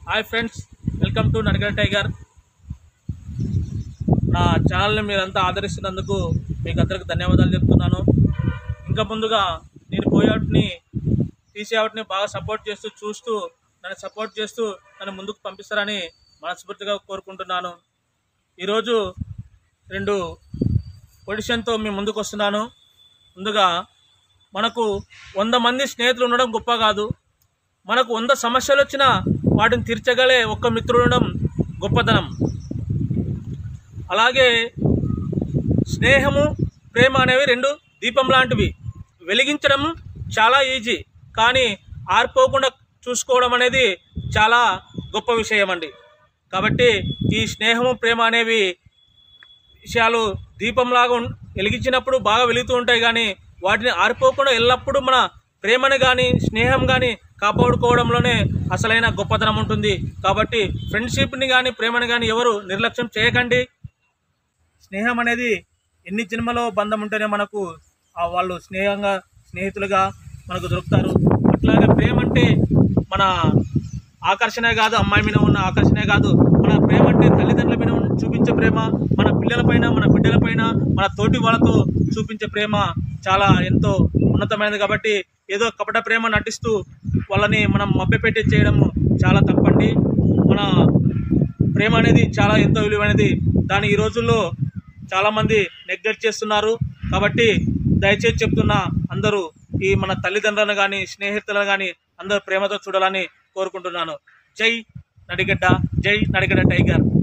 hi friends welcome to నడిగడ tiger నా ఛానల్ని మీరంతా ఆదరిస్తున్నందుకు మీకు అందరికి ధన్యవాదాలు చెప్తున్నాను ఇంకా ముందుగా నేను పోయేవాటిని తీసేవాటిని బాగా సపోర్ట్ చేస్తూ చూస్తూ నన్ను సపోర్ట్ చేస్తూ నన్ను ముందుకు పంపిస్తారని మనస్ఫూర్తిగా కోరుకుంటున్నాను ఈరోజు రెండు పొజిషన్తో మీ ముందుకు వస్తున్నాను ముందుగా మనకు వంద మంది స్నేహితులు ఉండడం గొప్ప కాదు మనకు వంద సమస్యలు వచ్చినా వాటిని తీర్చగలే ఒక్క మిత్రుడు ఉండడం గొప్పతనం అలాగే స్నేహము ప్రేమ అనేవి రెండు దీపం లాంటివి వెలిగించడం చాలా ఈజీ కానీ ఆరిపోకుండా చూసుకోవడం అనేది చాలా గొప్ప విషయం అండి కాబట్టి ఈ స్నేహము ప్రేమ అనేవి విషయాలు దీపంలాగా ఉన్- వెలిగించినప్పుడు బాగా వెలుగుతూ ఉంటాయి కానీ వాటిని ఆరిపోకుండా ఎల్లప్పుడూ మన ప్రేమని కానీ స్నేహం కానీ కాపాడుకోవడంలోనే అసలైన గొప్పతనం ఉంటుంది కాబట్టి ఫ్రెండ్షిప్ని కానీ ప్రేమని కానీ ఎవరు నిర్లక్ష్యం చేయకండి స్నేహం అనేది ఎన్ని జన్మలో బంధం ఉంటేనే మనకు ఆ వాళ్ళు స్నేహంగా స్నేహితులుగా మనకు దొరుకుతారు అట్లాగే ప్రేమ అంటే మన ఆకర్షణ కాదు అమ్మాయి మీద ఉన్న ఆకర్షణ కాదు మన ప్రేమ అంటే తల్లిదండ్రుల మీద ఉన్న- చూపించే ప్రేమ మన పిల్లలపైన మన బిడ్డలపైన మన తోటి వాళ్ళతో చూపించే ప్రేమ చాలా ఎంతో ఉన్నతమైనది కాబట్టి ఏదో కపట ప్రేమ నటిస్తూ వాళ్ళని మనం మభ్యపెట్టి చేయడం చాలా తప్పండి మన ప్రేమ అనేది చాలా ఎంతో విలువైనది దాన్ని ఈ రోజుల్లో చాలామంది నెగ్లెక్ట్ చేస్తున్నారు కాబట్టి దయచేసి చెప్తున్నా అందరూ ఈ మన తల్లిదండ్రులను కానీ స్నేహితులను కానీ అందరూ ప్రేమతో చూడాలని కోరుకుంటున్నాను జై నడిగడ్డ జై నడిగడ్డ టైగర్